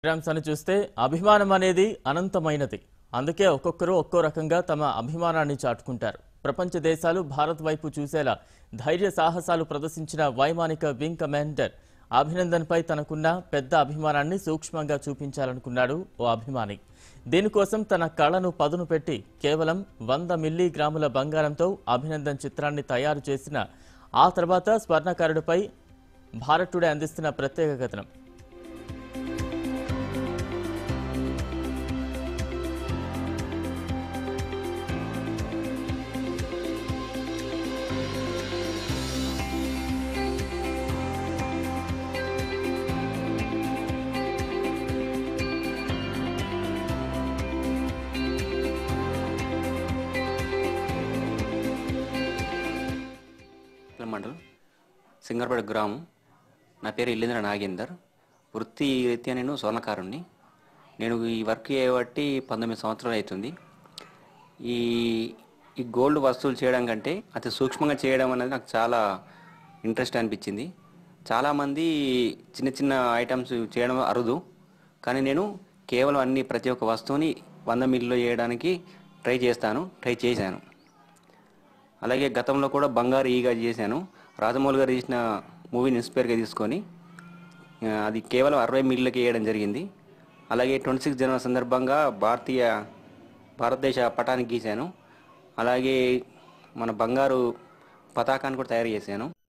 అంశాన్ని చూస్తే అభిమానం అనేది అనంతమైనది అందుకే ఒక్కొక్కరు ఒక్కో రకంగా తమ అభిమానాన్ని చాటుకుంటారు ప్రపంచ దేశాలు భారత్ వైపు చూసేలా ధైర్య సాహసాలు ప్రదర్శించిన వైమానిక వింగ్ కమాండర్ అభినందన్పై తనకున్న పెద్ద అభిమానాన్ని సూక్ష్మంగా చూపించాలనుకున్నాడు ఓ అభిమాని దీనికోసం తన కళను పదును పెట్టి కేవలం వంద మిల్లీగ్రాముల బంగారంతో అభినందన్ చిత్రాన్ని తయారు చేసిన ఆ తర్వాత స్వర్ణకారుడిపై భారత్ టుడే అందిస్తున్న ప్రత్యేక కథనం మండల్ సింగర్పేట గ్రామం నా పేరు ఇల్లేంద్ర నాగేందర్ వృత్తి రీత్యా నేను స్వర్ణకారుణ్ణి నేను ఈ వర్క్ చేయబట్టి పంతొమ్మిది సంవత్సరాలు అవుతుంది ఈ ఈ గోల్డ్ వస్తువులు చేయడం కంటే అతి సూక్ష్మంగా చేయడం అనేది నాకు చాలా ఇంట్రెస్ట్ అనిపించింది చాలామంది చిన్న చిన్న ఐటమ్స్ చేయడం అరుదు కానీ నేను కేవలం అన్ని ప్రతి ఒక్క వస్తువుని వంద మిల్లులో చేయడానికి ట్రై చేస్తాను ట్రై చేశాను అలాగే గతంలో కూడా బంగారు ఈగా చేశాను రాజమౌళి గారు చేసిన మూవీని ఇన్స్పైర్గా తీసుకొని ఆ, అది కేవలం అరవై మిల్లులకి వేయడం జరిగింది అలాగే ట్వంటీ సిక్స్ జనవరి సందర్భంగా భారతీయ భారతదేశ పటానికి గీశాను అలాగే మన బంగారు పతాకాన్ని కూడా తయారు చేశాను